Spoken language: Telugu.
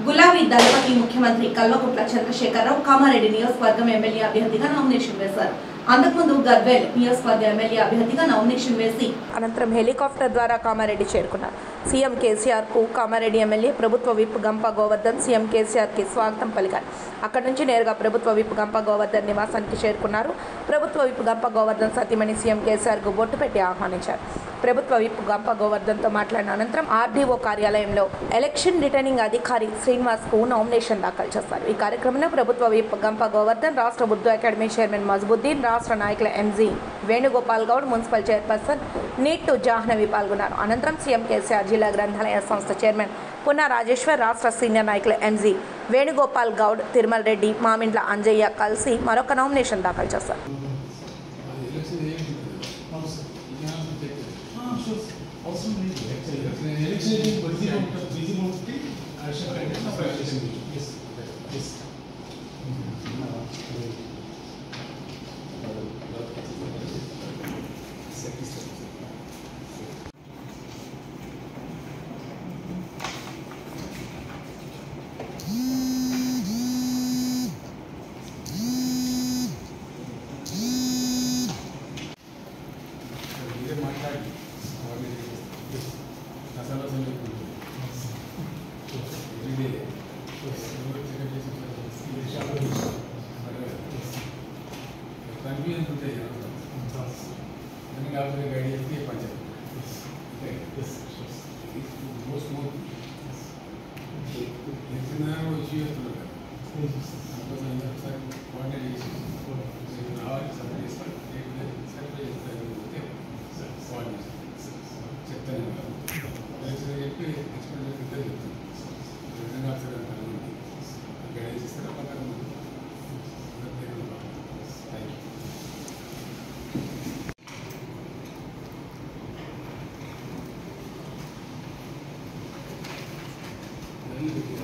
గులాబీ దళపతి ముఖ్యమంత్రి కల్వకుంట్ల చంద్రశేఖరరావు కామారెడ్డి నియోజకవర్గం ఎమ్మెల్యే అభ్యర్థిగా నామినేషన్ వేశారు అంతకుముందు గద్వేల్ నియోజకవర్గ ఎమ్మెల్యే అభ్యర్థిగా నామినేషన్ వేసి అనంతరం హెలికాప్టర్ ద్వారా కామారెడ్డి చేరుకున్నారు సీఎం కేసీఆర్ కు కామారెడ్డి ఎమ్మెల్యే ప్రభుత్వ విప్ గంప గోవర్ధన్ సీఎం కేసీఆర్ కి స్వాగతం పలికారు అక్కడి నుంచి నేరుగా ప్రభుత్వ విప్ గంప గోవర్ధన్ నివాసానికి చేరుకున్నారు ప్రభుత్వ విప్ గంప గోవర్ధన్ సతీమణి సీఎం కేసీఆర్ కు బొట్టు పెట్టి ఆహ్వానించారు ప్రభుత్వ విప్ గంప గోవర్ధన్ తో మాట్లాడిన అనంతరం ఆర్డీఓ కార్యాలయంలో ఎలక్షన్ రిటర్నింగ్ అధికారి శ్రీనివాస్ కు నామినేషన్ దాఖలు చేస్తారు ఈ కార్యక్రమంలో ప్రభుత్వ విప్ గంప గోవర్ధన్ రాష్ట్ర ఉర్దూ అకాడమీ చైర్మన్ మజబుద్దీన్ రాష్ట్ర నాయకుల MG Venugopal Goud municipal chairperson Neetu Jahnavi పాల్గొన్నారు అనంతరం సీఎం కేసీఆర్ జిల్లా గ్రంథాలయ సంస్థ చైర్మన్ పున్నా రాజేశ్వర్ రాష్ట్ర సీనియర్ నాయకులు ఎంజీ వేణుగోపాల్ గౌడ్ తిరుమల్ రెడ్డి మామిండ్ల అంజయ్య కలిసి మరొక నామినేషన్ దాఖలు చేశారు కన్వీనియన్స్ ఉంటాయి దానికి కావాల్సిన గైడ్ చేస్తే పంచాయతీ మోస్ట్ మోస్ట్ ఎంత వచ్చి చేస్తున్నారు అందుకోసం అందరూ ఒకసారి కోఆర్డినేట్ చేసి మీరు రావాలి సర్వే చేస్తారు సర్వే చేస్తారు కోఆర్డినేట్ చెప్తాను ఎలక్షన్ చెప్పి ఎక్స్పెక్ట్ ఇద్దరు చెప్తాను విధంగా గైడెన్స్ ఇస్తారా పక్కన థ్యాంక్ యూ Thank you.